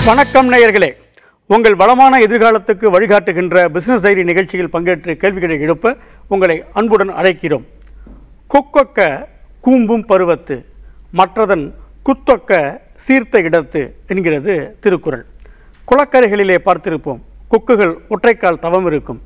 வணக்கம் நேயர்களே உங்கள் வளமான எதிர்காலத்துக்கு வழிகாட்டுகின்ற பிசினஸ் டைரி நிகழ்ச்சியில் பங்கேற்று கேள்விகளை எழுப்ப உங்களை அன்புடன் அழைக்கிறோம் கொக்கொக்க கூம்பும் பருவத்து மற்றதன் குத்தொக்க சீர்த்த இடத்து என்கிறது திருக்குறள் குளக்கரைகளிலே பார்த்திருப்போம் கொக்குகள் ஒற்றைக்கால் தவம் இருக்கும்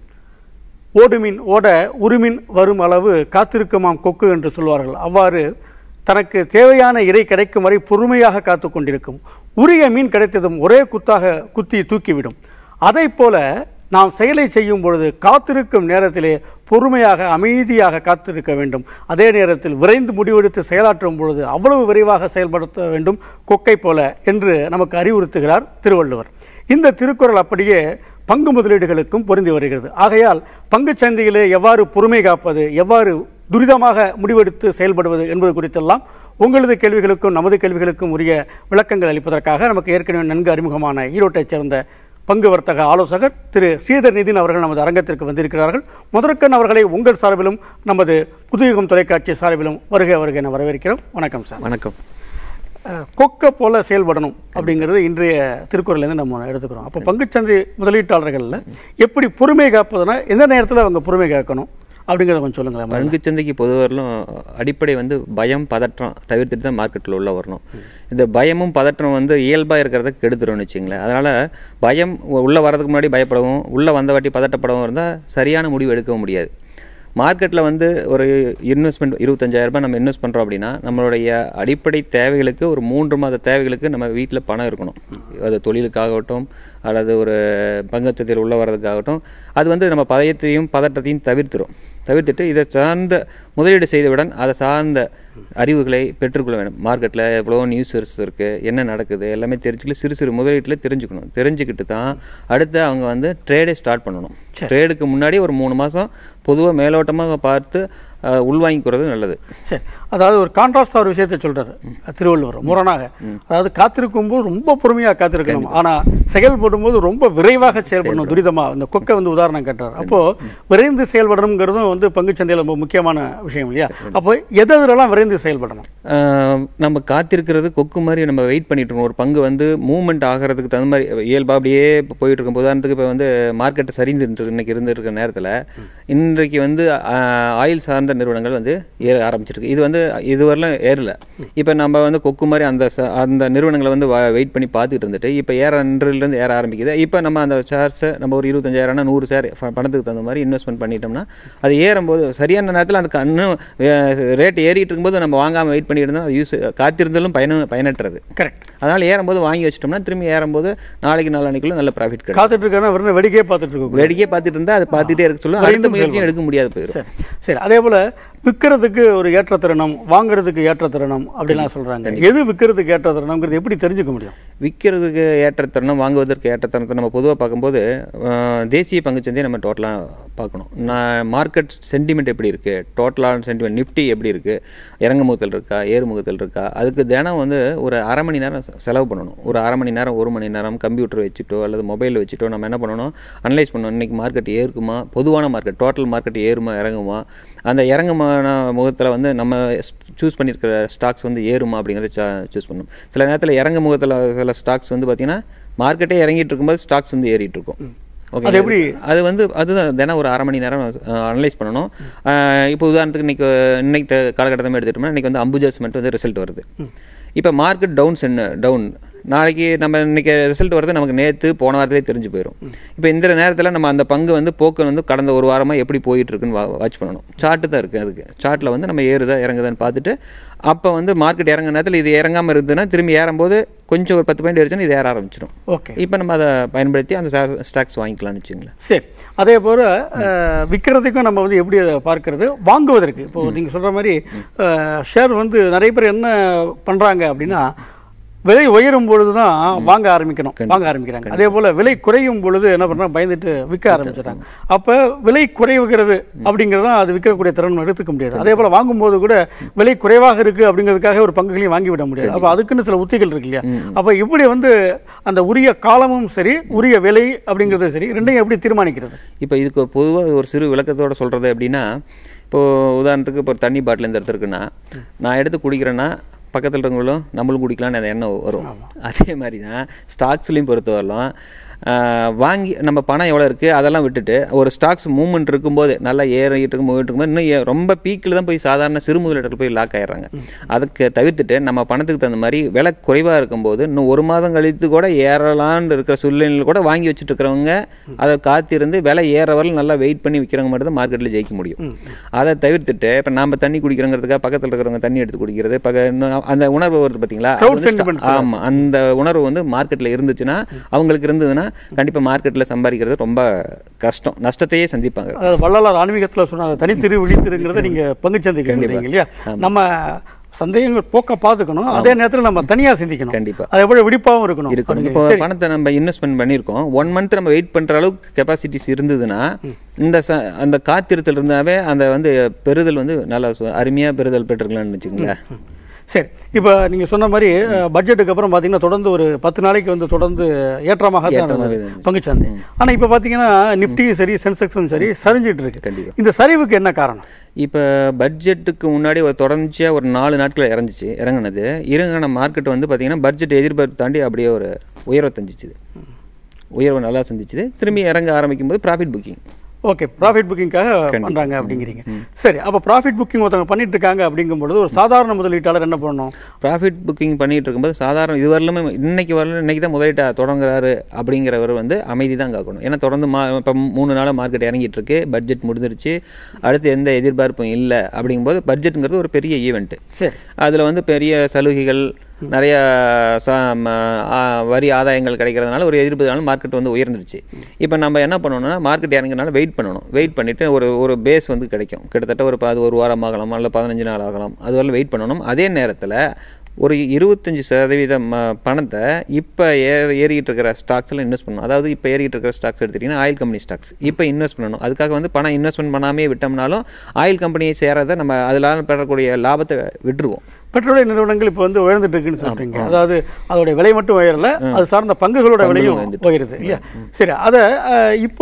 ஓடுமின் ஓட உருமின் வரும் அளவு காத்திருக்குமாம் கொக்கு என்று சொல்வார்கள் அவ்வாறு தனக்கு தேவையான இறை கிடைக்கும் வரை பொறுமையாக காத்து கொண்டிருக்கும் உரிய மீன் கிடைத்ததும் ஒரே குத்தாக குத்தி தூக்கிவிடும் அதைப் போல நாம் செயலை செய்யும் பொழுது காத்திருக்கும் நேரத்திலே பொறுமையாக அமைதியாக காத்திருக்க வேண்டும் அதே நேரத்தில் விரைந்து முடிவெடுத்து செயலாற்றும் பொழுது அவ்வளவு விரைவாக செயல்படுத்த வேண்டும் கொக்கை போல என்று நமக்கு அறிவுறுத்துகிறார் திருவள்ளுவர் இந்த திருக்குறள் அப்படியே பங்கு முதலீடுகளுக்கும் பொருந்தி வருகிறது ஆகையால் பங்குச் சந்தையிலே எவ்வாறு பொறுமை காப்பது எவ்வாறு துரிதமாக முடிவெடுத்து செயல்படுவது என்பது குறித்தெல்லாம் உங்களது கேள்விகளுக்கும் நமது கேள்விகளுக்கும் உரிய விளக்கங்கள் அளிப்பதற்காக நமக்கு ஏற்கனவே நன்கு அறிமுகமான ஈரோட்டைச் சேர்ந்த பங்கு வர்த்தக ஆலோசகர் திரு ஸ்ரீதர் நிதின் அவர்கள் நமது அரங்கத்திற்கு வந்திருக்கிறார்கள் முதற்கண் அவர்களை உங்கள் சார்பிலும் நமது புதுயுகம் தொலைக்காட்சி சார்பிலும் வருகை வருகை என வரவேற்கிறோம் வணக்கம் சார் வணக்கம் அஹ், கொக்க போல செயல்படணும் அப்படிங்கிறது இன்றைய திருக்குறள்லேருந்து நம்ம எடுத்துக்கிறோம் அப்போ பங்குச்சந்தை முதலீட்டாளர்களில் எப்படி பொறுமை காப்பதுனா எந்த நேரத்தில் அவங்க பொறுமை காக்கணும் அப்படிங்கிறத கொஞ்சம் சொல்லுங்களேன் பங்கு சந்தைக்கு பொதுவரையிலும் அடிப்படை வந்து பயம் பதற்றம் தவிர்த்துட்டு தான் மார்க்கெட்டில் உள்ள வரணும் இந்த பயமும் பதற்றம் வந்து இயல்பாக இருக்கிறத கெடுத்துரும்னு வச்சுங்களேன் அதனால் பயம் உள்ளே வரதுக்கு முன்னாடி பயப்படவும் உள்ளே வந்த வாட்டி பதட்டப்படவும் இருந்தால் சரியான முடிவு எடுக்க முடியாது மார்க்கெட்டில் வந்து ஒரு இன்வெஸ்ட்மெண்ட் இருபத்தஞ்சாயிரம் ரூபாய் நம்ம இன்வெஸ்ட் பண்ணுறோம் அப்படின்னா நம்மளுடைய அடிப்படை தேவைகளுக்கு ஒரு மூன்று மாத தேவைகளுக்கு நம்ம வீட்டில் பணம் இருக்கணும் அது தொழிலுக்காகட்டும் அல்லது ஒரு பங்குச்சந்தையில் உள்ள வர்றதுக்காகட்டும் அது வந்து நம்ம பயத்தையும் பதட்டத்தையும் தவிர்த்துரும் தவிர்த்துட்டு இதை சார்ந்த முதலீடு செய்தவுடன் அதை சார்ந்த அறிவுகளை பெற்றுக்கொள்ள வேண்டும் மார்க்கெட்டில் எவ்வளோ நியூஸஸ் இருக்குது என்ன நடக்குது எல்லாமே தெரிஞ்சுக்கல சிறு சிறு முதலீட்டில் தெரிஞ்சுக்கணும் தெரிஞ்சுக்கிட்டு தான் அடுத்து அவங்க வந்து ட்ரேடே ஸ்டார்ட் பண்ணணும் ட்ரேடுக்கு முன்னாடி ஒரு மூணு மாதம் பொதுவாக மேலோட்டமாக பார்த்து அஹ், உள்வாங்கிக்கிறது நல்லது சரி அதாவது ஒரு கான்ட்ராஸ்ட் ஒரு விஷயத்தை சொல்றாரு திருவள்ளுவர் முரணாக அதாவது காத்திருக்கும் போது ரொம்ப பொறுமையாக காத்திருக்கணும் ஆனா செயல்படும் போது ரொம்ப விரைவாக செயல்படணும் துரிதமா இந்த கொக்கை வந்து உதாரணம் கேட்டார் அப்போ விரைந்து செயல்படணுங்கிறதும் வந்து பங்குச்சந்தையில் ரொம்ப முக்கியமான விஷயம் இல்லையா அப்போ எது எதுலலாம் விரைந்து செயல்படணும் ஆஹ் நம்ம காத்திருக்கிறது கொக்கு மாதிரி நம்ம வெயிட் பண்ணிட்டு இருக்கோம் ஒரு பங்கு வந்து மூவ்மெண்ட் ஆகிறதுக்கு தகுந்த மாதிரி இயல்பா அப்படியே இப்போ போயிட்டு இருக்கும் உதாரணத்துக்கு இப்போ வந்து மார்க்கெட் சரிந்துட்டு இன்னைக்கு இருந்திருக்க நேரத்தில் இன்றைக்கு வந்து ஆயில் சார்ந்த நிறுவனங்கள் வந்து ஏற ஆரம்பிச்சிருக்கு இது வந்து இதுவரையிலும் ஏறல இப்போ நம்ம வந்து கொக்கு மாதிரி அந்த ச- அந்த நிறுவனங்களை வந்து வெயிட் பண்ணி பார்த்துட்டு இருந்துட்டு இப்போ ஏற இருந்து ஏற ஆரம்பிக்குது இப்போ நம்ம அந்த ஷேர்ஸை நம்ம ஒரு இருபத்தஞ்சாயிரம்னா நூறு ஷேர் பணத்துக்கு தகுந்த மாதிரி இன்வெஸ்ட்மெண்ட் பண்ணிட்டோம்னா அது ஏறும்போது சரியான நேரத்தில் அந்த கண்ணு ரேட் ஏறிட்டு இருக்கும்போது நம்ம வாங்காமல் வெயிட் பண்ணிட்டு இருந்தோம் யூஸ் காத்திருந்தாலும் பயன பயனற்றது கரெக்ட் அதனால் ஏறும்போது வாங்கி வச்சிட்டோம்னா திரும்பி ஏறும்போது நாளைக்கு நாளானிக்குள்ள நல்ல ப்ராஃபிட் கிடைக்கும் காத்துட்டு இருக்கானா வெறும் வேடிக்கையே பார்த்துட்டு இருக்கோம் வேடிக்கையே பார்த்துட்டு இருந்தால் அதை பார்த்துட்டே இருக்க சொல்லும் அடுத்த முயற்சியும் எடுக்க முடியாது போயிடும் சரி சரி அதே போல விற்கிறதுக்கு ஒரு ஏற்ற தருணம் வாங்குறதுக்கு ஏற்ற தருணம் அப்படிலாம் சொல்றாங்க எது விற்கிறதுக்கு ஏற்ற தருணம்ங்கிறது எப்படி தெரிஞ்சுக்க முடியும் விற்கிறதுக்கு ஏற்ற தருணம் வாங்குவதற்கு ஏற்ற தருணத்தை நம்ம பொதுவாக பார்க்கும்போது அஹ், தேசிய பங்குச்சந்தையை நம்ம டோட்டலாக பார்க்கணும் நான் மார்க்கெட் சென்டிமெண்ட் எப்படி இருக்குது டோட்டலான சென்டிமெண்ட் நிஃப்டி எப்படி இருக்குது இறங்குமுகத்தில் இருக்கா ஏறுமுகத்தில் இருக்கா அதுக்கு தினம் வந்து ஒரு அரை மணி நேரம் செ- செலவு பண்ணணும் ஒரு அரை மணி நேரம் ஒரு மணி நேரம் கம்ப்யூட்டர் வச்சுட்டோ அல்லது மொபைல் வச்சுட்டோ நம்ம என்ன பண்ணணும் அனலைஸ் பண்ணணும் இன்றைக்கி மார்க்கெட் ஏறுக்குமா பொதுவான மார்க்கெட் டோட்டல் மார்க்கெட் ஏறுமா இறங்குமா அந்த இறங்குமான முகத்தில் வந்து நம்ம சூஸ் பண்ணியிருக்கிற ஸ்டாக்ஸ் வந்து ஏறுமா அப்படிங்கிறத சூஸ் பண்ணணும் சில நேரத்தில் இறங்கு முகத்தில் சில ஸ்டாக்ஸ் வந்து பார்த்தீங்கன்னா மார்க்கெட்டே இறங்கிட்டு இருக்கும்போது ஸ்டாக்ஸ் வந்து ஏறிட்டு இருக்கும் ஓகே அது எப்படி? அது வந்து அதுதான் தினம் ஒரு அரை மணி நேரம் அனலைஸ் பண்ணணும் அஹ் இப்போ உதாரணத்துக்கு இன்னைக்கு இன்னைக்கு த- காலகட்டத்தை எடுத்துட்டோம்னா இன்னைக்கு வந்து அம்புஜா சிமெண்ட் வந்து ரிசல்ட் வருது இப்போ மார்க்கெட் டவுன்ஸ் என்ன டவுன் நாளைக்கு நம்ம இன்னைக்கு ரிசல்ட் வரது நமக்கு நேற்று போன வாரத்திலே தெரிஞ்சு போயிடும் இப்போ இந்த நேரத்தில் நம்ம அந்த பங்கு வந்து போக்கு வந்து கடந்த ஒரு வாரமாக எப்படி போயிட்டு இருக்குன்னு வாட்ச் பண்ணணும் சார்ட்டு தான் இருக்குது அதுக்கு சார்ட்டில் வந்து நம்ம ஏறுதா இறங்குதான்னு பார்த்துட்டு அப்போ வந்து மார்க்கெட் இறங்குற நேரத்தில் இது இறங்காமல் இருந்ததுன்னா திரும்பி ஏறும்போது கொஞ்சம் ஒரு பத்து பாயிண்ட் ஏறிச்சுன்னா இது ஏற ஆரம்பிச்சிடும் ஓகே இப்போ நம்ம அதை பயன்படுத்தி அந்த ஸ்டாக்ஸ் வாங்கிக்கலாம்னு வச்சுங்களேன் சரி அதே போல் விற்கிறதுக்கும் நம்ம வந்து எப்படி அதை பார்க்கறது வாங்குவதற்கு இப்போ நீங்கள் சொல்கிற மாதிரி ஷேர் வந்து நிறைய பேர் என்ன பண்ணுறாங்க அப்படின்னா விலை உயரும் பொழுது தான் வாங்க ஆரம்பிக்கணும் வாங்க ஆரம்பிக்கிறாங்க அதே போல் விலை குறையும் பொழுது என்ன பண்ணுறாங்க பயந்துட்டு விற்க ஆரம்பிச்சிடுறாங்க அப்போ விலை குறைவுகிறது அப்படிங்கிறது அது விற்கக்கூடிய திறன் எடுத்துக்க முடியாது அதே போல் வாங்கும்போது கூட விலை குறைவாக இருக்குது அப்படிங்கிறதுக்காக ஒரு பங்குகளையும் வாங்கி விட முடியாது அப்போ அதுக்குன்னு சில உத்திகள் இருக்கு இல்லையா அப்போ இப்படி வந்து அந்த உரிய காலமும் சரி உரிய விலை அப்படிங்கிறது சரி ரெண்டையும் எப்படி தீர்மானிக்கிறது இப்போ இதுக்கு ஒரு பொதுவாக ஒரு சிறு விளக்கத்தோட சொல்கிறது எப்படின்னா இப்போது உதாரணத்துக்கு இப்போ ஒரு தண்ணி பாட்டில் இந்த இடத்துல இருக்குன்னா நான் எடுத்து குடிக்கிறேன்னா பக்கத்தில் இருக்கவங்களும் நம்மளும் குடிக்கலாம்னு அந்த எண்ணம் வரும் அதே மாதிரி தான் ஸ்டாக்ஸ்லையும் பொறுத்தவரையிலும் ஆஹ், வாங்கி நம்ம பணம் எவ்வளோ இருக்குது அதெல்லாம் விட்டுட்டு ஒரு ஸ்டாக்ஸ் மூவ்மெண்ட் இருக்கும்போது நல்லா ஏறிட்டு இருக்கும் போயிட்டு இருக்கும்போது இன்னும் ஏ- ரொம்ப பீக்கில் தான் போய் சாதாரண சிறு முதலீட்டில் போய் லாக் ஆயிடுறாங்க அதுக்கு தவிர்த்துட்டு நம்ம பணத்துக்கு தகுந்த மாதிரி விலை குறைவாக இருக்கும்போது இன்னும் ஒரு மாதம் கழித்து கூட ஏறலான்னு இருக்கிற சூழ்நிலையில் கூட வாங்கி வச்சுட்டு இருக்கிறவங்க அதை காத்திருந்து விலை ஏற வரலும் நல்லா வெயிட் பண்ணி விற்கிறவங்க மட்டும் தான் மார்க்கெட்டில் ஜெயிக்க முடியும் அதை தவிர்த்துட்டு இப்போ நம்ம தண்ணி குடிக்கிறோங்கிறதுக்காக பக்கத்தில் இருக்கிறவங்க தண்ணி எடுத்து குடிக்கிறது பக்க இன்னும் அந்த உணர்வு வருது பார்த்தீங்களா அது Crowd வந்து sentiment. ஸ்டா- ஆமா அந்த உணர்வு வந்து மார்க்கெட்டில் இருந்துச்சுன்னா அவங்களுக்கு இருந்ததுன்னா கண்டிப்பாக மார்க்கெட்டில் சம்பாதிக்கிறது ரொம்ப கஷ்டம் நஷ்டத்தையே சந்திப்பாங்க அதாவது வள்ளலார் ஆன்மீகத்துல சொன்ன தனித்திரு விழித்திருங்கிறத நீங்க பங்குச்சந்தைக்கு சொல்றீங்க இல்லையா நம்ம சந்தேகங்கள் போக்க பார்த்துக்கணும் அதே நேரத்துல நம்ம தனியா சிந்திக்கணும் கண்டிப்பா. அது எவ்வளவு விழிப்பாவும் இருக்கணும் இருக்கும் அப்படிங்க. இப்போ சரி. பணத்தை நம்ம இன்வெஸ்ட்மெண்ட் பண்ணியிருக்கோம் ஒன் மந்த் நம்ம வெயிட் பண்ணுற அளவுக்கு கெப்பாசிட்டிஸ் இருந்ததுன்னா இந்த ச அந்த காத்திருத்தல் இருந்தாவே அந்த வந்து பெறுதல் வந்து நல்லா சு- அருமையா பெறுதல் பெற்றுக்கலாம்னு வச்சுக்கோங்களேன் சரி இப்போ நீங்க சொன்ன மாதிரி அஹ், பட்ஜெட்டுக்கு அப்புறம் பாத்தீங்கன்னா தொடர்ந்து ஒரு பத்து நாளைக்கு வந்து தொடர்ந்து ஏற்றமாக தான் ஏற்றமாவே இருந்தது இருந்தது. பங்குச்சந்தை ஆனா இப்போ பாத்தீங்கன்னா நிஃப்டியும் சரி சென்செக்ஸும் சரி சரிஞ்சிட்டு இருக்கு கண்டிப்பா. இந்த சரிவுக்கு என்ன காரணம் இப்போ பட்ஜெட்டுக்கு முன்னாடி ஒரு தொடர்ச்சியாக ஒரு நாலு நாட்கள் இறங்குச்சு இறங்குனது இறங்கின மார்க்கெட் வந்து பார்த்தீங்கன்னா பட்ஜெட் எதிர்பார்ப்பு தாண்டி அப்படியே ஒரு உயர்வை தந்துச்சுது உயர்வு நல்லா சந்திச்சுது திரும்பி இறங்க ஆரம்பிக்கும் போது ப்ராஃபிட் புக்கிங் ஓகே ப்ராஃபிட் புக்கிங்காக பண்றாங்க அப்படிங்கிறீங்க சரி அப்போ ப்ராஃபிட் புக்கிங் ஒருத்தவங்க பண்ணிட்டு இருக்காங்க அப்படிங்கும் பொழுது ஒரு சாதாரண முதலீட்டாளர் என்ன பண்ணணும் ப்ராஃபிட் புக்கிங் பண்ணிட்டு இருக்கும்போது சாதாரண இது வரலுமே இன்னைக்கு வரல இன்னைக்கு தான் முதலீட்டை தொடங்குறாரு அப்படிங்கிறவர் வந்து அமைதி தான் காக்கணும் ஏன்னா தொடர்ந்து மா இப்போ மூணு நாளாக மார்க்கெட் இறங்கிட்டு இருக்கு பட்ஜெட் முடிஞ்சிருச்சு அடுத்து எந்த எதிர்பார்ப்பும் இல்லை அப்படிங்கும்போது பட்ஜெட்டுங்கிறது ஒரு பெரிய ஈவெண்ட்டு சரி அதில் வந்து பெரிய சலுகைகள் நிறைய ச ம, ஆ, வரி ஆதாயங்கள் கிடைக்கிறதுனால ஒரு எதிர்ப்பு மார்க்கெட் வந்து உயர்ந்துருச்சு இப்போ நம்ம என்ன பண்ணணும்னா மார்க்கெட் இறங்கினால வெயிட் பண்ணணும் வெயிட் பண்ணிவிட்டு ஒரு ஒரு பேஸ் வந்து கிடைக்கும் கிட்டத்தட்ட ஒரு ப- அது ஒரு வாரம் ஆகலாம் அல்ல பதினஞ்சு நாள் ஆகலாம் அது வரல வெயிட் பண்ணணும் அதே நேரத்தில் ஒரு இருபத்தஞ்சி சதவீதம் ம, பணத்தை இப்போ ஏ ஏறிட்டு இருக்கிற ஸ்டாக்ஸில் இன்வெஸ்ட் பண்ணணும் அதாவது இப்போ ஏறிட்டு இருக்கிற ஸ்டாக்ஸ் எடுத்துக்கிட்டிங்கன்னா ஆயில் கம்பெனி ஸ்டாக்ஸ் இப்போ இன்வெஸ்ட் பண்ணணும் அதுக்காக வந்து பணம் இன்வெஸ்ட்மெண்ட் பண்ணாமே விட்டோம்னாலும் ஆயில் கம்பெனியை சேராத நம்ம அதில் பெறக்கூடிய லாபத்தை விட்டுருவோம் பெட்ரோலிய நிறுவனங்கள் இப்போ வந்து உயர்ந்துட்டு இருக்குன்னு சொல்றீங்க அதாவது அதோட விலை மட்டும் உயரல அது சார்ந்த பங்குகளோட விலையும் உயருது இல்லையா சரி அதை அஹ், இப்போ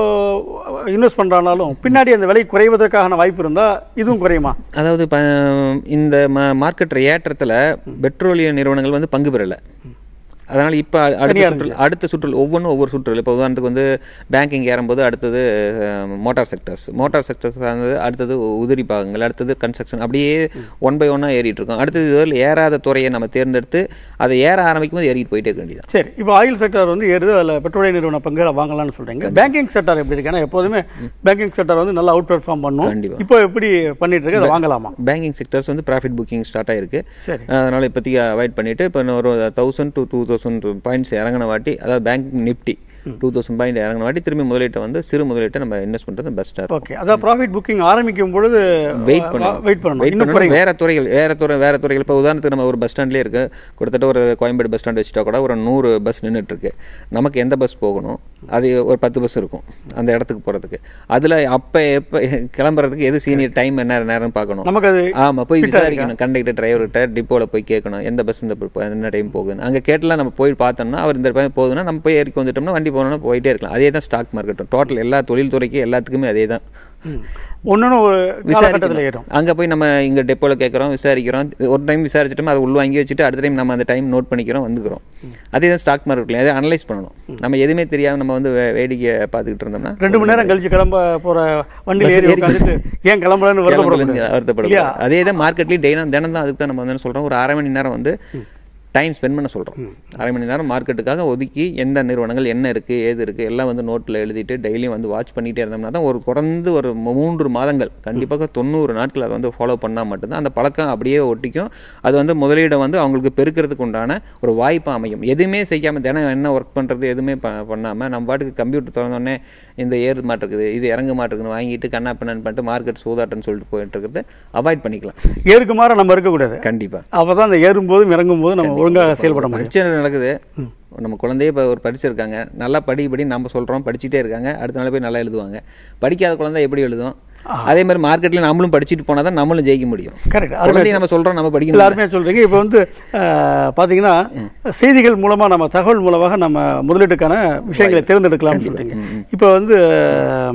இன்வெஸ்ட் பண்றானாலும் பின்னாடி அந்த விலை குறைவதற்கான வாய்ப்பு இருந்தா இதுவும் குறையுமா அதாவது இப்போ இந்த ம மார்க்கெட் ஏற்றத்தில் பெட்ரோலிய நிறுவனங்கள் வந்து பங்கு பெறலை அதனால் இப்போ அடுத்த தனியா சுற்று அடுத்த சுற்றுல ஒவ்வொன்றும் ஒவ்வொரு சுற்றுல இப்போ உதாரணத்துக்கு வந்து பேங்கிங் ஏறும்போது அடுத்தது மோட்டார் செக்டர்ஸ் மோட்டார் செக்டர்ஸ் சார்ந்தது அடுத்தது உதிரி பாகங்கள் அடுத்தது கன்ஸ்ட்ரக்ஷன் அப்படியே ஒன் பை ஒன்னாக ஏறிட்டு இருக்கோம் அடுத்தது இதுவரை ஏறாத துறையை நம்ம தேர்ந்தெடுத்து அதை ஏற ஆரம்பிக்கும் போது ஏறிட்டு போயிட்டே இருக்க வேண்டியதான் சரி இப்போ ஆயில் செக்டர் வந்து ஏறுது அதில் பெட்ரோலிய நிறுவன பங்குகளை வாங்கலாம்னு சொல்றீங்க பேங்கிங் செக்டர் எப்படி இருக்கு ஏன்னா எப்போதுமே பேங்கிங் செக்டர் வந்து நல்லா அவுட் பெர்ஃபார்ம் பண்ணும் கண்டிப்பா. இப்போ எப்படி பண்ணிட்டு இருக்கு அதை வாங்கலாமா பேங்கிங் செக்டர்ஸ் வந்து ப்ராஃபிட் புக்கிங் ஸ்டார்ட் ஆயிருக்கு சரி அதனால் இப்போதைக்கு அவாய்ட் பண்ணிவிட்டு இப்போ ஒரு thousand to two thousand points இறங்கின வாட்டி அதாவது bank Nifty two thousand point இறங்கின வாட்டி திரும்பி முதலீட்டை வந்து சிறு முதலீட்டை நம்ம இன்வெஸ்ட் பண்ணுறது பெஸ்ட்டாக இருக்கும் ஓகே அதாவது ப்ராஃபிட் புக்கிங் ஆரம்பிக்கும் பொழுது வெயிட் பண்ணணும் வெயிட் பண்ணணும் வெயிட் இன்னும் பண்ணணும் வேற துறைகள் வேற துறை வேற துறைகள் இப்போ உதாரணத்துக்கு நம்ம ஒரு பஸ் ஸ்டாண்ட்லேயே இருக்கு கிட்டத்தட்ட ஒரு கோயம்பேடு பஸ் ஸ்டாண்ட் வச்சுட்டா கூட ஒரு நூறு பஸ் நின்றுட்டு இருக்கு நமக்கு எந்த பஸ் போகணும் அது ஒரு பத்து பஸ் இருக்கும் அந்த இடத்துக்கு போகிறதுக்கு அதில் அப்போ எப்போ கிளம்புறதுக்கு எது சீனியர் டைம் என்ன நேரம் பார்க்கணும் நமக்கு அது ஆமா போய் விசாரிக்கணும் கண்டக்டர் டிரைவர்கிட்ட டிப்போவில் போய் கேட்கணும் எந்த பஸ் இந்த ப- என்ன டைம் போகுதுன்னு அங்கே கேட்டலாம் நம்ம போய் பார்த்தோம்னா அவர் இந்த டைம் போகுதுன்னா நம்ம போய் ஏறிக்கு வந்துட்டோம்னா வண்டி போனோம்னா போயிட்டே இருக்கலாம் அதே தான் ஸ்டாக் மார்க்கெட்டும் டோட்டல் எல்லா தொழில்துறைக்கு எல்லாத்துக்குமே அதே தான் ஒன்னொன்னு ஒரு காலகட்டத்தில் ஏறும் விசாரிக்கணும் அங்கே போய் நம்ம இங்கே டெப்போவில் கேட்குறோம் விசாரிக்கிறோம் ஒரு டைம் விசாரிச்சிட்டோம் அதை உள் வாங்கி வச்சுட்டு அடுத்த டைம் நம்ம அந்த டைம் நோட் பண்ணிக்கிறோம் வந்துக்கிறோம் அதே தான் ஸ்டாக் மார்க்கெட்ல அதை அனலைஸ் பண்ணணும் நம்ம எதுவுமே தெரியாம நம்ம வந்து வே- வேடிக்கை பார்த்துக்கிட்டு இருந்தோம்னா ரெண்டு மணி நேரம் கழிச்சு கிளம்ப போற வண்டியில் ஏறி உட்காந்துட்டு ஏன் கிளம்பலன்னு வருத்தப்படக்கூடாது வருத்தப்படும் அதே தான் மார்க்கெட்லேயும் தினம் தினம் தான் அதுக்கு தான் நம்ம வந்து சொல்கிறோம் ஒரு அரை மணி நேரம் வந்து டைம் ஸ்பெண்ட் பண்ண சொல்கிறோம் அரை மணி நேரம் மார்க்கெட்டுக்காக ஒதுக்கி எந்த நிறுவனங்கள் என்ன இருக்குது ஏது இருக்குது எல்லாம் வந்து நோட்டில் எழுதிட்டு டெய்லியும் வந்து வாட்ச் பண்ணிகிட்டே இருந்தோம்னா தான் ஒரு தொடர்ந்து ஒரு மூன்று மாதங்கள் கண்டிப்பாக தொண்ணூறு நாட்கள் அதை வந்து ஃபாலோ பண்ணால் மட்டும்தான் அந்த பழக்கம் அப்படியே ஒட்டிக்கும் அது வந்து முதலீடை வந்து அவங்களுக்கு பெருக்கிறதுக்கு உண்டான ஒரு வாய்ப்பு அமையும் எதுவுமே செய்யாமல் தினம் என்ன ஒர்க் பண்ணுறது எதுவுமே ப பண்ணாமல் நம்ம பாட்டுக்கு கம்ப்யூட்டர் திறந்தோடனே இந்த ஏறு மாட்டிருக்குது இது இறங்க மாட்டிருக்குன்னு வாங்கிட்டு கண்ணா பின்னான்னு பண்ணிட்டு மார்க்கெட் சூதாட்டன்னு சொல்லிட்டு போயிட்டு இருக்கிறது அவாய்ட் பண்ணிக்கலாம் ஏறுக்கு மாற நம்ம இருக்கக்கூடாது கண்டிப்பாக அப்பதான் அந்த ஏறும்போதும் இறங்கும் போது நம்ம ஒழுங்காக செயல்பட முடியும் பரீட்சை நடக்குது நம்ம குழந்தைய இப்போ ஒரு படிச்சு இருக்காங்க நல்லா படி படி நம்ம சொல்கிறோம் படிச்சுட்டே இருக்காங்க அடுத்த நாள் போய் நல்லா எழுதுவாங்க படிக்காத குழந்தை எப்படி எழுதும் அதே மாதிரி மார்க்கெட்டில் நம்மளும் படிச்சுட்டு போனால் தான் நம்மளும் ஜெயிக்க முடியும் கரெக்ட் குழந்தைய நம்ம சொல்கிறோம் நம்ம படிக்கணும் எல்லாருமே சொல்றீங்க இப்போ வந்து அஹ், பாத்தீங்கன்னா செய்திகள் மூலமா நம்ம தகவல் மூலமாக நம்ம முதலீட்டுக்கான விஷயங்களை தேர்ந்தெடுக்கலாம்னு சொல்றீங்க இப்போ வந்து அஹ்,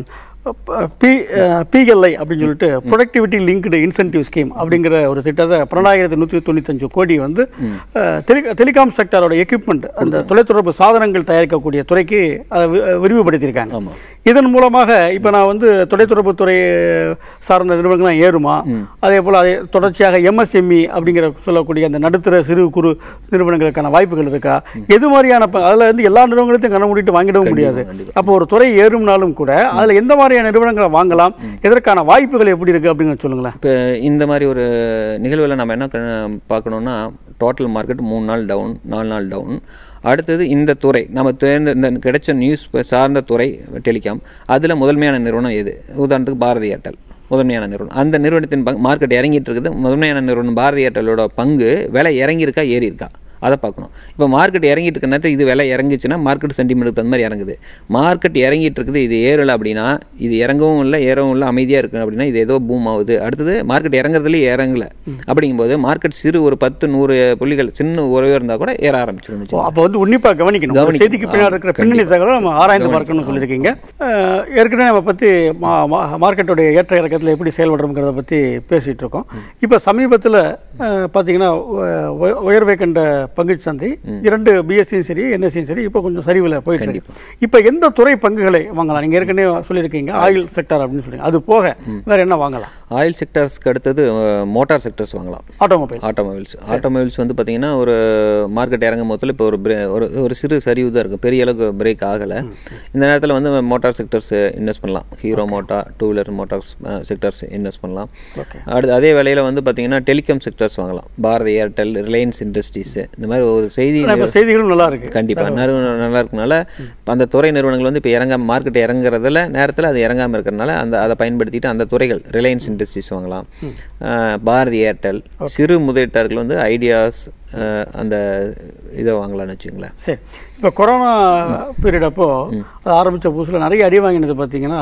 பி பிஎல்ஐ அப்படின்னு சொல்லிட்டு ப்ரொடக்டிவிட்டி லிங்க்டு இன்சென்டிவ் ஸ்கீம் அப்படிங்கிற ஒரு திட்டத்தை பன்னெண்டாயிரத்தி நூற்றி தொண்ணூத்தஞ்சு கோடி வந்து அஹ், டெலி டெலிகாம் செக்டரோட எக்யூப்மெண்ட் அந்த தொலைத்தொடர்பு சாதனங்கள் தயாரிக்கக்கூடிய துறைக்கு அதை வி- விரிவுபடுத்தியிருக்காங்க ஆமாம் இதன் மூலமாக இப்போ நான் வந்து தொலைத்தொடர்பு துறை சார்ந்த நிறுவனங்கள்லாம் ஏறுமா அதே போல் அதே தொடர்ச்சியாக எம்எஸ்எம்இ அப்படிங்கிற சொல்லக்கூடிய அந்த நடுத்தர சிறு குறு நிறுவனங்களுக்கான வாய்ப்புகள் இருக்கா எது மாதிரியான ப- அதுல இருந்து எல்லா நிறுவனங்களையும் கண்ண மூடிட்டு வாங்கிடவும் முடியாது கண்டிப்பா. அப்போ ஒரு துறை ஏறும்னாலும் கூட அதுல எந்த மாதிரியான நிறுவனங்களை வாங்கலாம் இதற்கான வாய்ப்புகள் எப்படி இருக்கு அப்படின்னு சொல்லுங்களேன் இப்போ இந்த மாதிரி ஒரு நிகழ்வில் நம்ம என்ன கண- பார்க்கணுன்னா டோட்டல் மார்க்கெட் மூணு நாள் டவுன் நாலு நாள் டவுன் அடுத்தது இந்த துறை நம்ம தேர்ந்த இந்த கிடைச்ச நியூஸ் சார்ந்த துறை டெலிகாம் அதில் முதன்மையான நிறுவனம் எது உதாரணத்துக்கு பாரதி ஏர்டெல் முதன்மையான நிறுவனம் அந்த நிறுவனத்தின் பங்கு மார்க்கெட் இறங்கிட்டு இருக்குது முதன்மையான நிறுவனம் பாரதி ஏர்டெல்லோட பங்கு விலை இறங்கியிருக்கா ஏறி இருக்கா அதை பார்க்கணும் இப்போ மார்க்கெட் இறங்கிட்டு இருக்க நேரத்தில் இது விலை இறங்கிச்சுன்னா மார்க்கெட் சென்டிமெண்ட்டுக்கு தகுந்த மாதிரி இறங்குது மார்க்கெட் இறங்கிட்டு இருக்குது இது ஏறலை அப்படின்னா இது இறங்கவும் இல்லை ஏறவும் இல்லை அமைதியாக இருக்கு அப்படின்னா இது ஏதோ பூம் ஆகுது அடுத்தது மார்க்கெட் இறங்குறதுலேயே இறங்கல அப்படிங்கும்போது மார்க்கெட் சிறு ஒரு பத்து நூறு புள்ளிகள் சின்ன உறவே இருந்தால் கூட ஏற ஆரம்பிச்சிடும் ஓ, அப்போ வந்து உன்னிப்பா கவனிக்கணும் ஒரு கவனிக்கணும். செய்திக்கு பின்னாடி இருக்கிற பின்னணி தகவலை நம்ம ஆராய்ந்து பார்க்கணும்னு சொல்லியிருக்கீங்க அஹ், ஏற்கனவே நம்ம பற்றி மார்க்கெட்டோடைய ஏற்ற இறக்கத்தில் எப்படி செயல்படுறோங்கிறத பற்றி பேசிட்டு இருக்கோம் இப்போ சமீபத்தில் பார்த்தீங்கன்னா உ- உயர்வை கண்ட பங்குச் சந்தை இரண்டு பிஎஸ்சியும் சரி என்எஸ்சியும் சரி இப்போ கொஞ்சம் சரிவில் போயிட்டு இருக்கு இப்போ எந்த துறை பங்குகளை வாங்கலாம் நீங்கள் ஏற்கனவே சொல்லியிருக்கீங்க ஆயில் செக்டர் அப்படின்னு சொல்லுங்க அது போக வேற என்ன வாங்கலாம் ஆயில் செக்டர்ஸ்க்கு அடுத்தது மோட்டார் செக்டர்ஸ் வாங்கலாம் ஆட்டோமொபைல் ஆட்டோமொபைல்ஸ் ஆட்டோமொபைல்ஸ் வந்து பார்த்தீங்கன்னா ஒரு மார்க்கெட் இறங்கும் போதில் இப்போ ஒரு பிரே ஒரு ஒரு சிறு சரிவு தான் இருக்கும் பெரிய அளவுக்கு பிரேக் ஆகலை இந்த நேரத்தில் வந்து மோட்டார் செக்டர்ஸ் இன்வெஸ்ட் பண்ணலாம் Hero moto two wheeler motors sectors invest பண்ணலாம் ஓகே அடுத்து அதே வேளையில் வந்து பார்த்தீங்கன்னா டெலிகாம் செக்டர்ஸ் வாங்கலாம் பாரதி ஏர்டெல் ரிலையன்ஸ் இண்டஸ்ட்ரீஸ் இந்த மாதிரி ஒரு செய்தி இப்போ செய்திகளும் நல்லா இருக்கு கண்டிப்பாக நிறுவனம் நல்லா இருக்கனால அந்த துறை நிறுவனங்கள் வந்து இப்போ இறங்காம மார்க்கெட் இறங்குறதுல நேரத்தில் அது இறங்காமல் இருக்கிறனால அந்த அதை பயன்படுத்திட்டு அந்த துறைகள் ரிலையன்ஸ் இண்டஸ்ட்ரீஸ் வாங்கலாம் அஹ், பாரதி ஏர்டெல் சிறு முதலீட்டாளர்கள் வந்து ஐடியாஸ் அந்த இதை வாங்கலாம்னு வச்சுங்களேன் சரி இப்போ கொரோனா பீரியட் அப்போ அது ஆரம்பித்த புதுசில் நிறைய அடி வாங்கினது பார்த்தீங்கன்னா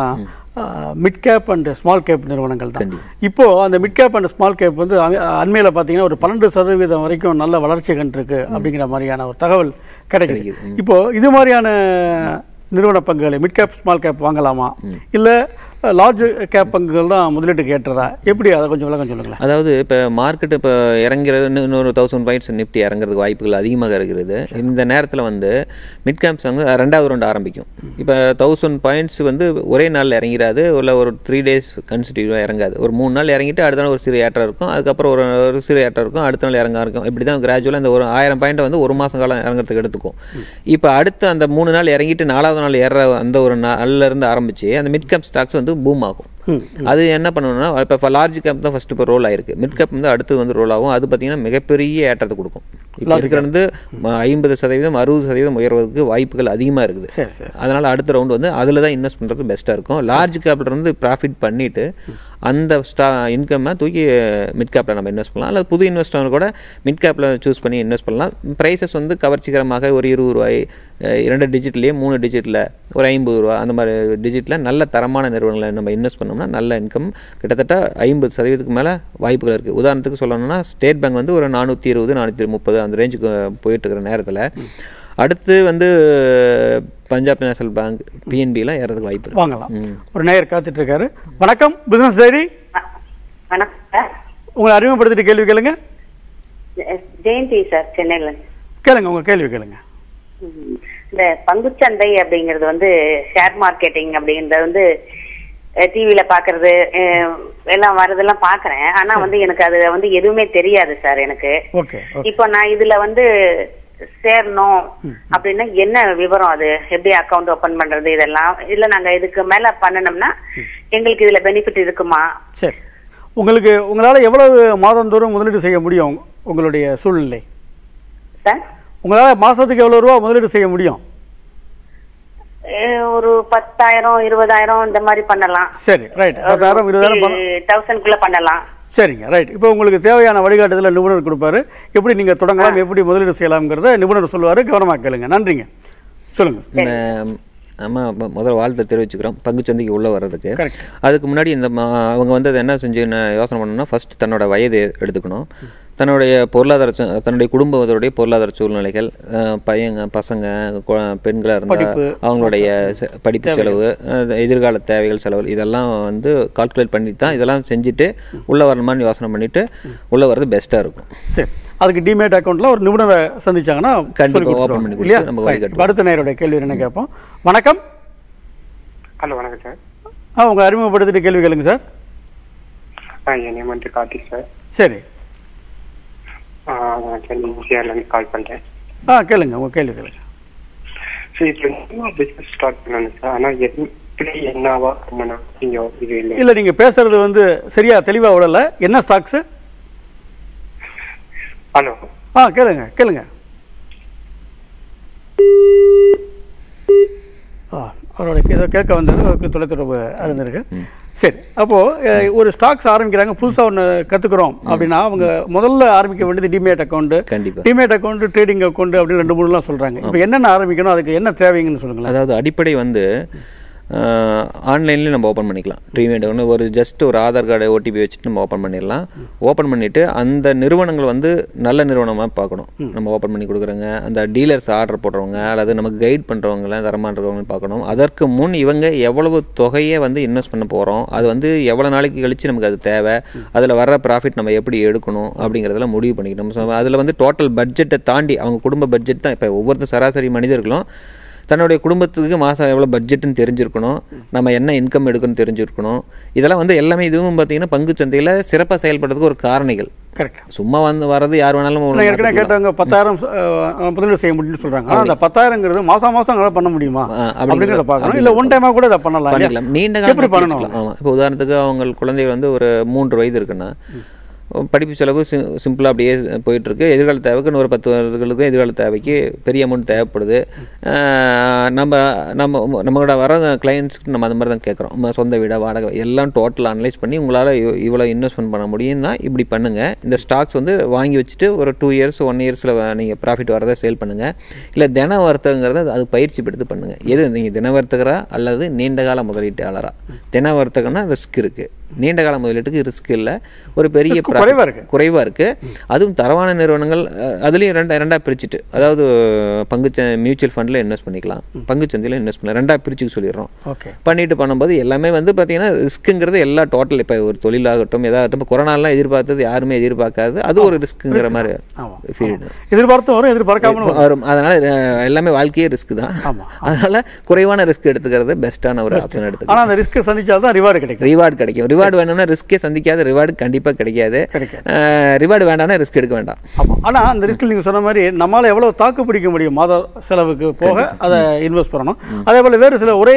mid cap and small cap நிறுவனங்கள் தான் இப்போ அந்த mid cap and small cap வந்து அண்மையில் பார்த்தீங்கன்னா ஒரு பன்னெண்டு சதவீதம் வரைக்கும் நல்ல வளர்ச்சி கண்டிருக்கு அப்படிங்கிற மாதிரியான ஒரு தகவல் கிடைக்குது இப்போ இது மாதிரியான நிறுவன பங்குகளை மிட் கேப் ஸ்மால் கேப் வாங்கலாமா இல்லை லார்ஜ் கேப் பங்குகள் தான் முதலீட்டுக்கு ஏற்றதா எப்படி அதை கொஞ்சம் விளக்கம் சொல்லுங்களேன் அதாவது இப்போ மார்க்கெட் இப்போ இறங்கிறது இன்னும் இன்னொரு தௌசண்ட் பாயிண்ட்ஸ் நிஃப்டி இறங்குறதுக்கு வாய்ப்புகள் அதிகமாக இருக்கிறது இந்த நேரத்தில் வந்து மிட் கேம்ப்ஸ் வந்து ரெண்டாவது ரவுண்ட் ஆரம்பிக்கும் இப்போ தௌசண்ட் பாயிண்ட்ஸ் வந்து ஒரே நாளில் இறங்கிறாது இல்லை ஒரு த்ரீ டேஸ் கன்சிடியூவாக இறங்காது ஒரு மூணு நாள் இறங்கிட்டு அடுத்த நாள் ஒரு சிறு ஏற்றம் இருக்கும் அதுக்கப்புறம் ஒரு ஒரு சிறு ஏற்றம் இருக்கும் அடுத்த நாள் இறங்க இருக்கும் இப்படி தான் கிராஜுவலாக இந்த ஒரு ஆயிரம் பாயிண்ட் வந்து ஒரு மாதம் காலம் இறங்குறதுக்கு எடுத்துக்கும் இப்போ அடுத்து அந்த மூணு நாள் இறங்கிட்டு நாலாவது நாள் ஏற அந்த ஒரு நாள்ல இருந்து ஆரம்பிச்சு அந்த மிட் கேப் ஸ்டாக்ஸ் வந்து பூம் ஆகும் அது என்ன பண்ணணும்னா இப்போ லார்ஜ் கேப் தான் ஃபர்ஸ்ட் இப்போ ரோல் ஆயிருக்கு மிட் கேப் வந்து அடுத்து வந்து ரோல் ஆகும் அது பார்த்தீங்கன்னா மிகப்பெரிய ஏற்றத்தை கொடுக்கும் இப்போ இருக்கிறது வந்து ஐம்பது சதவீதம் அறுபது சதவீதம் உயர்வதற்கு வாய்ப்புகள் அதிகமாக இருக்குது சரி சரி அதனால் அடுத்த ரவுண்ட் வந்து அதில் தான் இன்வெஸ்ட் பண்ணுறது பெஸ்ட்டாக இருக்கும் லார்ஜ் கேப்பில் இருந்து ப்ராஃபிட் பண்ணிவிட்டு அந்த ஸ்டா இன்கம்மை தூக்கி மிட் கேப்பில் நம்ம இன்வெஸ்ட் பண்ணலாம் அல்லது புது இன்வெஸ்டர் கூட மிட் கேப்பில் சூஸ் பண்ணி இன்வெஸ்ட் பண்ணலாம் ப்ரைஸஸ் வந்து கவர்ச்சிகரமாக ஒரு இருபது ரூபாய் அஹ் இரண்டு டிஜிட்லேயே மூணு டிஜிட்டில் ஒரு ஐம்பது ரூபா அந்த மாதிரி டிஜிட்டில் நல்ல தரமான நிறுவனங்களை நம்ம இன்வெஸ்ட் பண்ணோம்னா நல்ல இன்கம் கிட்டத்தட்ட ஐம்பது சதவீதத்துக்கு மேலே வாய்ப்புகள் இருக்குது உதாரணத்துக்கு சொல்லணும்னா ஸ்டேட் பேங்க் வந்து ஒரு நானூற்றி இருபது நானூற்றி முப்பது அந்த ரேஞ்சுக்கு போயிட்டு இருக்கிற நேரத்தில் அடுத்து வந்து பஞ்சாப் நேஷனல் பேங்க் பிஎன்பிலாம் ஏறதுக்கு வாய்ப்பு இருக்கு வாங்கலாம் ஒரு நேயர் காத்துட்டு இருக்காரு வணக்கம் பிசினஸ் டைரி வணக்கம் சார் உங்களை அறிமுகப்படுத்திட்டு கேள்வி கேளுங்க ஜெயந்தி சார் சென்னையில இருந்து. கேளுங்க உங்க கேள்வி கேளுங்க ம். இந்த பங்குச்சந்தை அப்படிங்கிறது வந்து ஷேர் மார்க்கெட்டிங் அப்படிங்கறது வந்து டிவில பாக்குறது அஹ், எல்லாம் வர்றதெல்லாம் பாக்குறேன் ஆனா வந்து எனக்கு அது வந்து எதுவுமே தெரியாது சார் எனக்கு ஓகே ஓகே இப்போ நான் இதுல வந்து சேரணும் அப்படின்னா என்ன விவரம் அது எப்படி அக்கவுண்ட் ஓபன் பண்றது இதெல்லாம் இல்ல நாங்க இதுக்கு மேல பண்ணணும்னா எங்களுக்கு இதுல பெனிஃபிட் இருக்குமா சரி உங்களுக்கு உங்களால் எவ்வளவு மாதந்தோறும் முதலீடு செய்ய முடியும் உங்களுடைய சூழ்நிலை சார் உங்களால் மாதத்துக்கு எவ்வளோ ரூபா முதலீடு செய்ய முடியும் அஹ், ஒரு பத்தாயிரம் இருபதாயிரம் இந்த மாதிரி பண்ணலாம் சரி ரைட் பத்தாயிரம் இருபதாயிரம் பணம் தௌசண்ட்குள்ள பண்ணலாம் சரிங்க ரைட் இப்போ உங்களுக்கு தேவையான வழிகாட்டுதலை நிபுணர் கொடுப்பாரு எப்படி நீங்கள் தொடங்கலாம் எப்படி முதலீடு செய்யலாம்ங்கிறத நிபுணர் சொல்லுவார் கவனமாக கேளுங்க நன்றிங்க சொல்லுங்கள் நம்ம ம- முதல்ல வாழ்த்தை தெரிவிச்சுக்கிறோம் பங்குச்சந்தைக்கு உள்ளே வர்றதுக்கு கரெக்ட் அதுக்கு முன்னாடி இந்த மா- அவங்க வந்து அதை என்ன செஞ்சு என்ன யோசனை பண்ணணும்னா ஃபர்ஸ்ட் தன்னோட வயது எடுத்துக்கணும் தன்னுடைய பொருளாதார சூ- தன்னுடைய குடும்பத்தோடைய பொருளாதார சூழ்நிலைகள் அஹ், பையங்க பசங்க கு- பெண்களா இருந்தா படிப்பு. அவங்களுடைய செ- படிப்பு செலவு அஹ், எதிர்கால தேவைகள் செலவு இதெல்லாம் வந்து கால்குலேட் பண்ணி தான் இதெல்லாம் செஞ்சுட்டு உள்ள வரணுமான்னு யோசனை பண்ணிட்டு உள்ள வர்றது பெஸ்ட்டாக இருக்கும் சரி அதுக்கு டிமேட் அக்கௌண்ட்ல ஒரு நிபுணரை சந்திச்சாங்கன்னா கண்டிப்பா சொல்லி open கொடுத்துருவாங்க. பண்ணி கொடுத்து இல்லையா நம்ம Right. வழிகாட்டுவோம். இப்ப அடுத்த நேரோட கேள்வி என்ன கேட்போம் வணக்கம் ஹலோ வணக்கம் சார் ஆ உங்க அறிமுகப்படுத்திட்டு கேள்வி கேளுங்க சார் ஆ என் நேம் வந்து கார்த்திக் சார் சரி ஆ, நான் சென்னை இந்தியாவிலேருந்து கால் பண்ணுறேன் ஆ கேளுங்க உங்க கேள்வி கேளுங்க சார் இப்போ நியூ பிஸ்னஸ் ஸ்டார்ட் பண்ணணும் சார் ஆனால் எப்படி என்னவா பண்ணணும் நீங்கள் இது இல்லை இல்ல நீங்க பேசுறது வந்து சரியா தெளிவா விடல என்ன ஸ்டாக்ஸ் ஹலோ ஆ கேளுங்க கேளுங்க ஆ அவரோட ஏதோ கேட்க வந்தது அவருக்கு தொலைத்தொடர்பு இருந்திருக்கு சரி அப்போ அஹ், ஒரு ஸ்டாக்ஸ் ஆரம்பிக்கிறாங்க புதுசா ஒன்று கத்துக்கிறோம் அப்படின்னா அவங்க முதல்ல ஆரம்பிக்க வேண்டியது டிமேட் அக்கௌண்ட் கண்டிப்பா டிமேட் அக்கௌண்ட் ட்ரேடிங் அக்கௌண்ட் அப்படின்னு ரெண்டு மூணுலாம் சொல்றாங்க இப்போ என்னென்ன ஆரம்பிக்கணும் அதுக்கு என்ன தேவைங்கன்னு சொல்லுங்களேன் அதாவது அடிப்படை வந்து ஆன்லைன்லேயும் நம்ம ஓப்பன் பண்ணிக்கலாம் ட்ரீமேட் ஒன்று ஒரு ஜஸ்ட் ஒரு ஆதார் கார்டு ஓடிபி வச்சுட்டு நம்ம ஓப்பன் பண்ணிடலாம் ஓப்பன் பண்ணிவிட்டு அந்த நிறுவனங்கள் வந்து நல்ல நிறுவனமாக பார்க்கணும் நம்ம ஓப்பன் பண்ணி கொடுக்குறோங்க அந்த டீலர்ஸ் ஆர்டர் போடுறவங்க அல்லது நமக்கு கைட் பண்ணுறவங்களாம் தரமான இருக்கிறவங்க பார்க்கணும் அதற்கு முன் இவங்க எவ்வளவு தொகையை வந்து இன்வெஸ்ட் பண்ண போகிறோம் அது வந்து எவ்வளோ நாளைக்கு கழித்து நமக்கு அது தேவை அதில் வர்ற ப்ராஃபிட் நம்ம எப்படி எடுக்கணும் அப்படிங்கிறதெல்லாம் முடிவு பண்ணிக்கணும் ஸோ அதில் வந்து டோட்டல் பட்ஜெட்டை தாண்டி அவங்க குடும்ப பட்ஜெட் தான் இப்போ ஒவ்வொருத்தர் சராசரி மனிதர்களும் தன்னுடைய குடும்பத்துக்கு மாதம் எவ்வளோ பட்ஜெட்டுன்னு தெரிஞ்சிருக்கணும் நம்ம என்ன இன்கம் எடுக்கணும்னு தெரிஞ்சிருக்கணும் இதெல்லாம் வந்து எல்லாமே இதுவும் பார்த்தீங்கன்னா பங்கு சந்தையில் சிறப்பாக செயல்படுறதுக்கு ஒரு காரணிகள் கரெக்ட் சும்மா வந்து வர்றது யார் வேணாலும் ஒரு நான் ஏற்கனவே market ல- கேட்டவங்க பத்தாயிரம் அஹ், முதலீடு செய்ய முடியும்னு சொல்றாங்க ஆனா அந்த பத்தாயிரங்கிறது மாசம் மாசம் நல்லா பண்ண முடியுமா ஆ, அப்படிங்கிறத- அப்படிங்கிறத பார்க்கணும் அப்படிங்கிறத இல்ல ஒன் டைமா கூட இதை பண்ணலாம் இல்லையா? பண்ணிக்கலாம் நீண்ட காலம் எப்படி நோக்கி பண்ணணும் வச்சுக்கலாம். ஆமா இப்போ உதாரணத்துக்கு அவங்க குழந்தைகள் வந்து ஒரு மூன்று வயது இருக்குன்னா படிப்பு செலவு சி- சிம்பிளா அப்படியே போயிட்டு இருக்கு எதிர்கால தேவைக்கு இன்னொரு பத்து வருடங்களுக்கு எதிர்கால தேவைக்கு பெரிய அமௌண்ட் தேவைப்படுது ஆஹ் நம்ம நம்ம நம்மளோட வர கிளைண்ட்ஸ்க்கு நம்ம அந்த மாதிரி தான் கேட்குறோம் சொந்த வீடா வாடகை எல்லாம் டோட்டல் அனலைஸ் பண்ணி உங்களால் இவ்வளோ இன்வெஸ்ட்மெண்ட் பண்ண முடியும்னா இப்படி பண்ணுங்க இந்த ஸ்டாக்ஸ் வந்து வாங்கி வச்சுட்டு ஒரு டூ இயர்ஸ் ஒன் இயர்ஸில் நீங்கள் ப்ராஃபிட் வரதை சேல் பண்ணுங்க இல்லை தின வர்த்தகங்கிறத அது பயிற்சி எடுத்து பண்ணுங்க எது நீங்கள் தின வர்த்தகரா அல்லது நீண்ட கால முதலீட்டாளரா தின வர்த்தகம்னா ரிஸ்க் இருக்கு நீண்ட கால முதலீட்டுக்கு ரிஸ்க் இல்லை ஒரு பெரிய Risk profit குறைவா இருக்கு. குறைவா இருக்கு அதுவும் தரமான நிறுவனங்கள் அஹ், அதுலயும் ரெண்டா ரெண்டா பிரிச்சுட்டு அதாவது பங்கு மியூச்சுவல் ஃபண்ட்ல இன்வெஸ்ட் பண்ணிக்கலாம் பங்கு சந்தையில இன்வெஸ்ட் பண்ணலாம் ரெண்டா பிரிச்சுக்க சொல்லிடுறோம் ஓகே பண்ணிட்டு பண்ணும்போது எல்லாமே வந்து பார்த்தீங்கன்னா ரிஸ்க்குங்கிறது எல்லா டோட்டல் இப்போ ஒரு தொழிலாகட்டும் எதாகட்டும் இப்போ கொரோனாலாம் எதிர்பார்த்தது யாருமே எதிர்பார்க்காது அது ஒரு ரிஸ்க்குங்கிற மாதிரி ஆமா ஃபீல்டு எதிர்பார்த்தும் வரும் எதிர்பார்க்காமலும் வரும் வரும் அதனால அஹ், எல்லாமே வாழ்க்கையே ரிஸ்க் தான் ஆமா. அதனால குறைவான ரிஸ்க் எடுத்துக்கிறது பெஸ்ட்டான ஒரு ஆப்ஷன் எடுத்துக்கலாம் ஆனா அந்த ரிஸ்க் சந்திச்சால்தான் ரிவார்டு கிடைக்கும் ரிவார்டு கிடைக்கும் ரிவார்டு வேணும்னா ரிஸ்க்கே சந்திக்காத ரிவார்டு கண்டிப்பாக கிடைக்காது கிடைக்காது. ரிவார்டு வேண்டாம்னா ரிஸ்க் எடுக்க வேண்டாம் ஆமா ஆனா அந்த ரிஸ்க் நீங்க சொன்ன மாதிரி நம்மால எவ்வளவு தாக்கு பிடிக்க முடியும் மாத செலவுக்கு போக அதை இன்வெஸ்ட் பண்ணணும் அதே போல வேறு சில ஒரே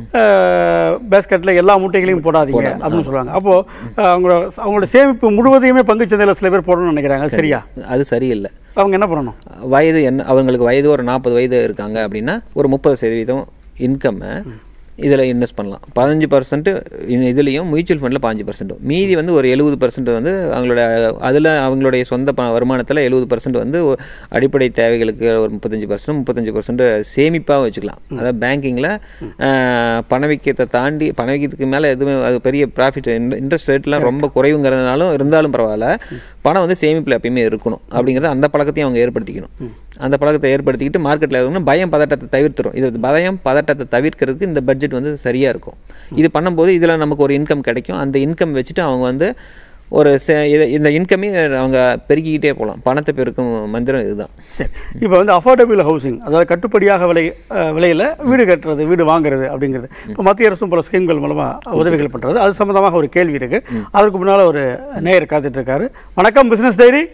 பேஸ்கெட்ல எல்லா முட்டைகளையும் போடாதீங்க அப்படின்னு சொல்லுவாங்க அப்போ அஹ், அவங்களோட அவங்களோட சேமிப்பு முழுவதையுமே பங்கு சந்தையில சில பேர் போடணும்னு நினைக்கிறாங்க அது சரியா அது சரியில்லை அவங்க என்ன பண்ணணும் வயது என்ன அவங்களுக்கு வயது ஒரு நாற்பது வயது இருக்காங்க அப்படின்னா ஒரு முப்பது சதவீதம் இன்கம்மை இதில் இன்வெஸ்ட் பண்ணலாம் பதினஞ்சு பர்சன்ட் இதுலேயும் மியூச்சுவல் ஃபண்டில் பாஞ்சு பர்சன்ட் மீதி வந்து ஒரு எழுபது பர்சன்ட் வந்து அவங்களோட அதில் அவங்களுடைய சொந்த ப வருமானத்தில் எழுபது பர்சன்ட் வந்து ஒ- அடிப்படை தேவைகளுக்கு ஒரு முப்பத்தஞ்சு பர்சன்ட் முப்பத்தஞ்சு பர்சன்ட் சேமிப்பாக வச்சுக்கலாம் அதாவது பேங்கிங்கில் பணவீக்கத்தை தாண்டி பணவீக்கத்துக்கு மேலே எதுவுமே அது பெரிய ப்ராஃபிட் இன்ட்ரெஸ்ட் ரேட்லாம் ரொம்ப குறைவுங்கிறதுனாலும் இருந்தாலும் பரவாயில்ல பணம் வந்து சேமிப்பில் எப்பயுமே இருக்கணும் அப்படிங்கிறத அந்த பழக்கத்தையும் அவங்க ஏற்படுத்திக்கணும் அந்த பழக்கத்தை ஏற்படுத்திக்கிட்டு மார்க்கெட்டில் இருக்கணும் பயம் பதட்டத்தை தவிர்த்துரும் இது பயம் பதட்டத்தை தவிர்க்கிறதுக்கு இந்த பட்ஜெட் வந்து சரியாக இருக்கும் இது பண்ணும்போது இதில் நமக்கு ஒரு இன்கம் கிடைக்கும் அந்த இன்கம் வச்சுட்டு அவங்க வந்து ஒரு சே- இத- இந்த இன்கமே அவங்க பெருக்கிக்கிட்டே போகலாம் பணத்தை பெருக்கும் மந்திரம் இதுதான் சரி இப்போ வந்து அஃபோர்டபுள் ஹவுசிங் அதாவது கட்டுப்படியாக விலை அஹ், விலையில வீடு கட்டுறது வீடு வாங்குறது அப்படிங்கிறது இப்போ மத்திய அரசும் பல ஸ்கீம்கள் மூலமா உதவிகள் பண்றது அது சம்பந்தமாக ஒரு கேள்வி இருக்கு அதற்கு முன்னால ஒரு நேயர் காத்துட்டு இருக்காரு வணக்கம் பிசினஸ் டைரி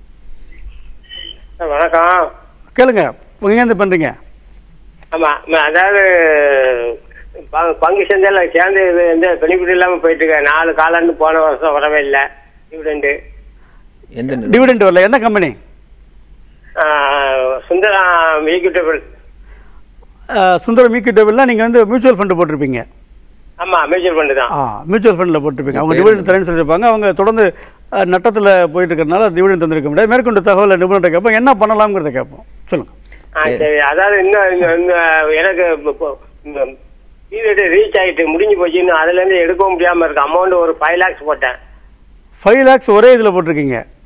வணக்கம் கேளுங்க எங்கேருந்து பண்றீங்க ஆமா ம- அதாவது ப- பங்கு சந்தையில சேர்ந்து இது வந்து பெனிஃபிட் இல்லாம போயிட்டு இருக்க நாலு காலாண்டு போன வருஷம் வரவே இல்லை டிவிடெண்டு எந்த நிறுவனம்? டிவிடெண்ட் வரல என்ன கம்பெனி சுந்தரா ஈக்விட்டபிள் சுந்தரம் ஈக்விட்டபிள்லாம் நீங்க வந்து மியூச்சுவல் ஃபண்ட் போட்டிருப்பீங்க ஆமா மியூச்சுவல் ஃபண்டு தான் ஆ மியூச்சுவல் ஃபண்டில் போட்டிருப்பீங்க அவங்க டிவிடெண்ட் தரேன்னு சொல்லியிருப்பாங்க அவங்க தொடர்ந்து அஹ், நட்டத்துல போயிட்டு இருக்கிறதுனால டிவிடெண்ட் தந்திருக்க முடியாது மேற்கொண்டு தகவலை நிபுணர்கிட்ட கேட்போம் என்ன பண்ணலாம்ங்கிறத கேட்போம் சொல்லுங்க ஆ, சரி அதாவது இன்னும் இன்னும் இன்னும் எனக்கு பீரியட் ரீச் ஆயிட்டு முடிஞ்சு போச்சு இன்னும் அதுல இருந்து எடுக்கவும் முடியாம இருக்கு அமௌண்ட் ஒரு ஃபைவ் லேக்ஸ் போட்டேன் ஃபைவ் லேக்ஸ் ஒரே இதுல போட்டிருக்கீங்க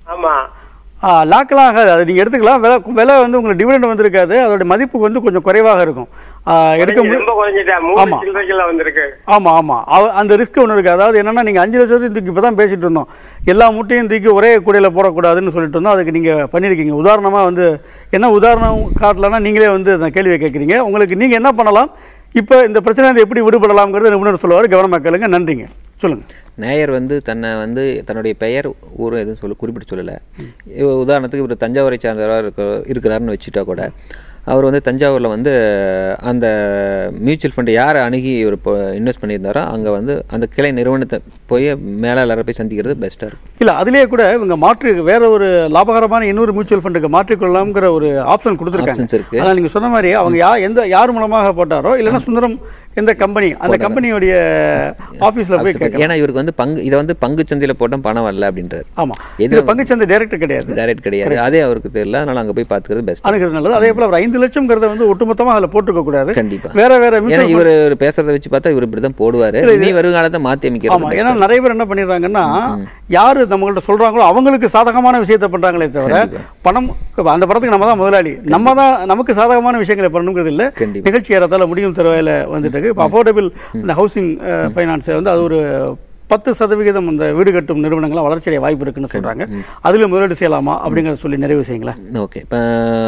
ஆமா லாக்கெல்லாம் ஆகாது அது நீங்கள் எடுத்துக்கலாம் விலை விலை வந்து உங்களுக்கு டிவிடெண்ட் வந்திருக்காது அதோட மதிப்பு வந்து கொஞ்சம் குறைவாக இருக்கும் ஆ, எடுக்க குறைஞ்சு முடியும் ரொம்ப குறைஞ்சிட்டா மூணு ஆமா. சில்லறைக்குள்ள வந்திருக்கு ஆமாம் ஆமாம் அவ அந்த ரிஸ்க் ஒன்று இருக்குது அதாவது என்னன்னா நீங்கள் அஞ்சு லட்சத்தையும் தூக்கி இப்போ தான் பேசிட்டு இருந்தோம் எல்லா முட்டையும் தூக்கி ஒரே கூடையில் போடக்கூடாதுன்னு சொல்லிட்டு இருந்தோம் அதுக்கு நீங்கள் பண்ணியிருக்கீங்க உதாரணமாக வந்து என்ன உதாரணம் காட்டலன்னா நீங்களே வந்து அந்த கேள்வியை கேட்குறீங்க உங்களுக்கு நீங்கள் என்ன பண்ணலாம் இப்போ இந்த பிரச்சனை எப்படி விடுபடலாம்ங்கிறது நிபுணர் சொல்லுவார் கவனமாக கேளுங்க நன்றிங்க சொல்லுங்கள் நேயர் வந்து தன்னை வந்து தன்னுடைய பெயர் ஊர் எதுவும் சொல்ல குறிப்பிட்டு சொல்லலை இவ- உதாரணத்துக்கு இவர் தஞ்சாவூரை சார்ந்தவராக இருக்க இருக்கிறாருன்னு வச்சுட்டா கூட அவர் வந்து தஞ்சாவூரில் வந்து அந்த மியூச்சுவல் ஃபண்டு யாரை அணுகி இவர் இப்போ இன்வெஸ்ட் பண்ணியிருந்தாரோ அங்கே வந்து அந்த கிளை நிறுவனத்தை போய் மேலாளரை போய் சந்திக்கிறது பெஸ்ட்டாக இருக்கும் இல்லை அதுலேயே கூட இவங்க மாற்று வேற ஒரு லாபகரமான இன்னொரு மியூச்சுவல் ஃபண்டுக்கு மாற்றிக்கொள்ளலாம்ங்கிற ஒரு ஆப்ஷன் கொடுத்துருக்காங்க Options இருக்கு. ஆனால் நீங்கள் சொன்ன மாதிரி அவங்க யா எந்த யார் மூலமாக போட்டாரோ இல்லைன்னா சுந்தரம் எந்த கம்பெனி அந்த கம்பெனியோடைய ஆஃபீஸில் போய் கேட்கலாம் ஏன்னா இவருக்கு வந்து பங்கு இதை வந்து பங்கு சந்தையில் போட்டால் பணம் வரல அப்படின்றார் ஆமாம் இது பங்குச்சந்தை டைரக்டர் கிடையாது டைரக்ட் கிடையாது அதே அவருக்கு தெரியல அதனால அங்கே போய் பார்த்துக்கிறது பெஸ்ட் அணுகிறது நல்லது அதே போல் ஒரு ஐந்து லட்சம்ங்கிறத வந்து ஒட்டுமொத்தமாக அதில் போட்டுக்க கூடாது கண்டிப்பா. வேற வேற ஏன்னா mutual இவர் பேசுறத வச்சு பார்த்தா இவர் இப்படி தான் போடுவார் இனி வருங்காலத்தை மாற்றி ஆமா அமைக்கிறது ஏன்னா நிறைய பேர் என்ன பண்ணிடுறாங்கன்னா யாரு நம்மள்ட்ட சொல்றாங்களோ அவங்களுக்கு சாதகமான விஷயத்தை பண்றாங்களே தவிர பணம் இப்ப அந்த படத்துக்கு நம்ம தான் முதலாளி நம்ம தான் நமக்கு சாதகமான விஷயங்களை பண்ணணுங்கிறது இல்ல கண்டிப்பா. நிகழ்ச்சி ஏறத்தால முடியும் தருவாயில வந்துட்டு இருக்கு இப்போ அஃபோர்டபுள் இந்த ஹவுசிங் ஃபைனான்ஸ் வந்து அது ஒரு பத்து சதவிகிதம் அந்த வீடு கட்டும் நிறுவனங்கள்லாம் வளர்ச்சியடைய வாய்ப்பு இருக்குன்னு சொல்றாங்க அதுல முதலீடு செய்யலாமா அப்படிங்கறத சொல்லி நிறைவு செய்யுங்களேன் ஓகே இப்போ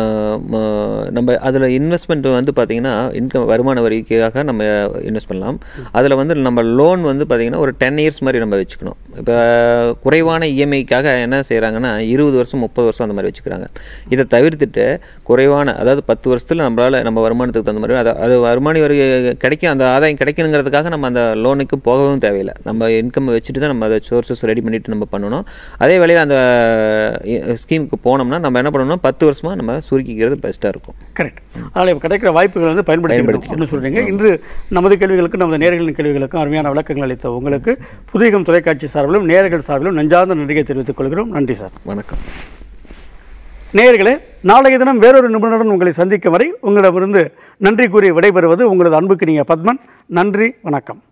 நம்ம அதில் இன்வெஸ்ட்மெண்ட் வந்து பார்த்தீங்கன்னா இன்கம் வருமான வரிக்காக நம்ம இன்வெஸ்ட் பண்ணலாம் அதில் வந்து நம்ம லோன் வந்து பார்த்தீங்கன்னா ஒரு டென் இயர்ஸ் மாதிரி நம்ம வச்சுக்கணும் இப்போ குறைவான இஎம்ஐக்காக என்ன செய்கிறாங்கன்னா இருபது வருஷம் முப்பது வருஷம் அந்த மாதிரி வச்சுக்கிறாங்க இதை தவிர்த்துட்டு குறைவான அதாவது பத்து வருஷத்தில் நம்மளால் நம்ம வருமானத்துக்கு தகுந்த மாதிரி அது அது வருமான வரி கிடைக்கும் அந்த ஆதாயம் கிடைக்கணுங்கிறதுக்காக நம்ம அந்த லோனுக்கு போகவும் தேவையில்லை நம்ம இன்கம் வச்சுட்டு தான் நம்ம அதை சோர்சஸ் ரெடி பண்ணிட்டு நம்ம பண்ணணும் அதே வேளையில் அந்த ஸ்கீமுக்கு போனோம்னா நம்ம என்ன பண்ணணும் பத்து வருஷமாக நம்ம சுருக்கிக்கிறது பெஸ்ட்டாக இருக்கும் கரெக்ட் அதனால் இப்போ கிடைக்கிற வாய்ப்புகள் வந்து பயன்படுத்தி அப்படின்னு சொல்றீங்க இன்று நமது கேள்விகளுக்கும் நமது நேர்களின் கேள்விகளுக்கும் அருமையான விளக்கங்கள் அளித்த உங்களுக்கு புதியகம் தொலைக்காட்சி சார்பிலும் நேயர்கள் சார்பிலும் நெஞ்சார்ந்த நன்றியை தெரிவித்துக் கொள்கிறோம் நன்றி சார் வணக்கம் நேயர்களே நாளைய தினம் வேறொரு நிபுணருடன் உங்களை சந்திக்கும் வரை உங்களிடமிருந்து நன்றி கூறி விடைபெறுவது உங்களது அன்புக்கு நீங்கள் பத்மன் நன்றி வணக்கம்